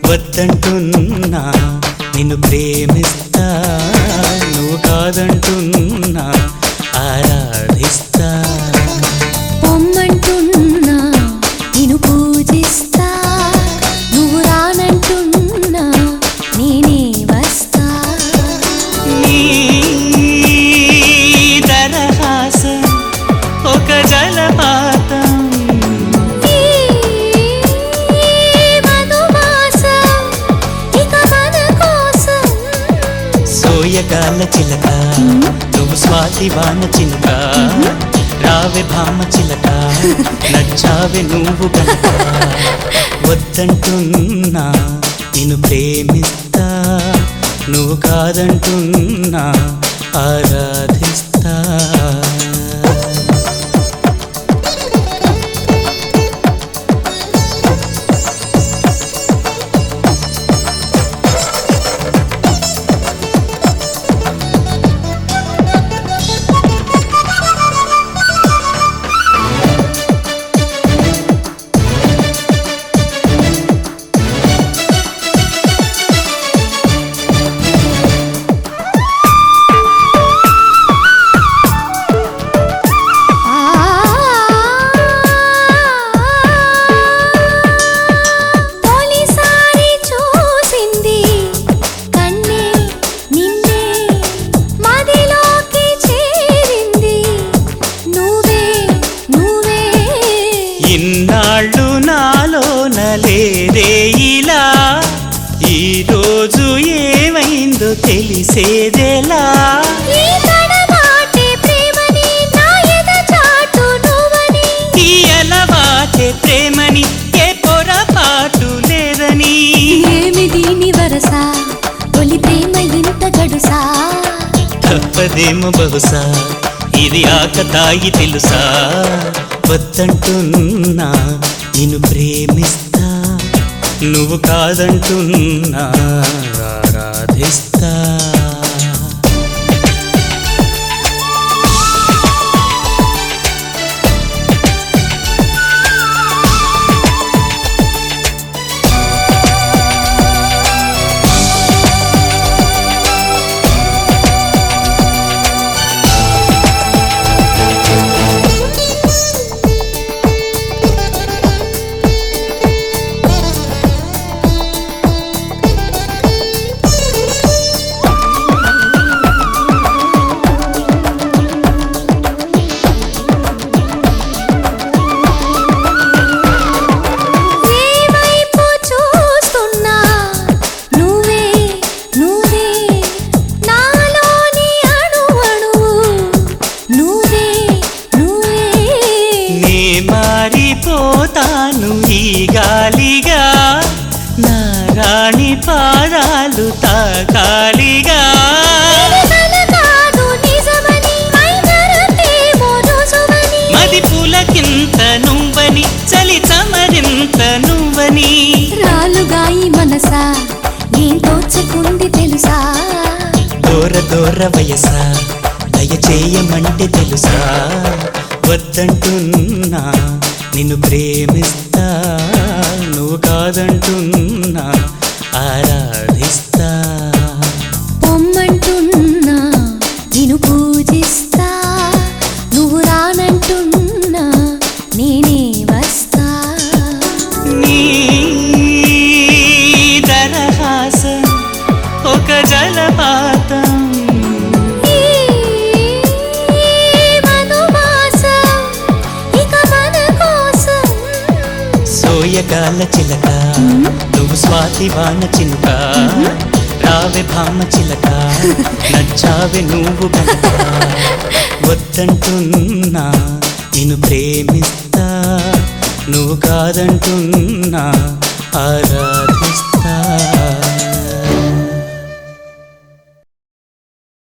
వద్దంటున్నా నిన్ను ప్రేమిస్తా నువ్వు కాదంటున్నా ఆరాధిస్తా పొమ్మంటున్నా నేను పూజిస్తా నువ్వు రానంటున్నా నేనే వస్తా నీ దరహాసం ఒక జలపాతం ఈ మధుమాసం ఇక మన కోసం సోయగాల చిలక నువ్వు స్వాతి వాన చిలుక రావే భామ చిలక నచ్చావే నువ్వు గనక వద్దంటున్నా నిన్ను ప్రేమిస్తా నువ్వు కాదంటున్నా ఆరాధిస్తా తొలిసారి చూసింది కన్నే నిన్నే మదిలోకి చేరింది నువ్వే నువ్వే ఇన్నాళ్ళు నాలోన లేదే ఇలా ఈ రోజు ఏమైందో తెలిసేదేలా ఈ తడబాటే ప్రేమని నా ఎద చాటు నువ్వని ఈ అలవాటే ప్రేమని ఏ పొరపాటు లేదని ఏమి దీని వరస తొలి ప్రేమ ఇంత గడుసా తప్పదేమో బహుశా ఇది ఆకతాయి తెలుసా వద్దంటున్నా నిన్ను ప్రేమిస్తా నువ్వు కాదంటున్నా ఆరాధిస్తా ఏ వైపు చూస్తున్నా నువ్వే నువ్వే నాలోని అణు అణువు నువ్వే నువ్వే నే మారిపోతాను ఈ గాలిగా నా రాణి పాదాలు తాకాలిగా ఇది కల కాదు నిజమని మై మరపేమో రుజువని మది పులకింత నువ్వని చలి చమరింత నువ్వని రాలుగా ఈ మనసా ఏం తోచుకుంది తెలుసా దూర దూర వయసా దయచేయమంటే తెలుసా వద్దంటున్నా నిన్ను ప్రేమిస్తా నువ్వు కాదంటున్నా ఆరాధిస్తా పొమ్మంటున్నా నేను పూజిస్తా నువ్వు రానంటున్నా నేనే వస్తా నీ దరహాసం ఒక జలపాతం ఈ మధుమాసం ఇక మన కోసం సోయగాల చిలక నువ్వు స్వాతి వాన చిలుక రావే భామ చిలక నచ్చావే నువ్వు గనక వద్దంటున్నా నిన్ను ప్రేమిస్తా నువ్వు కాదంటున్నా ఆరా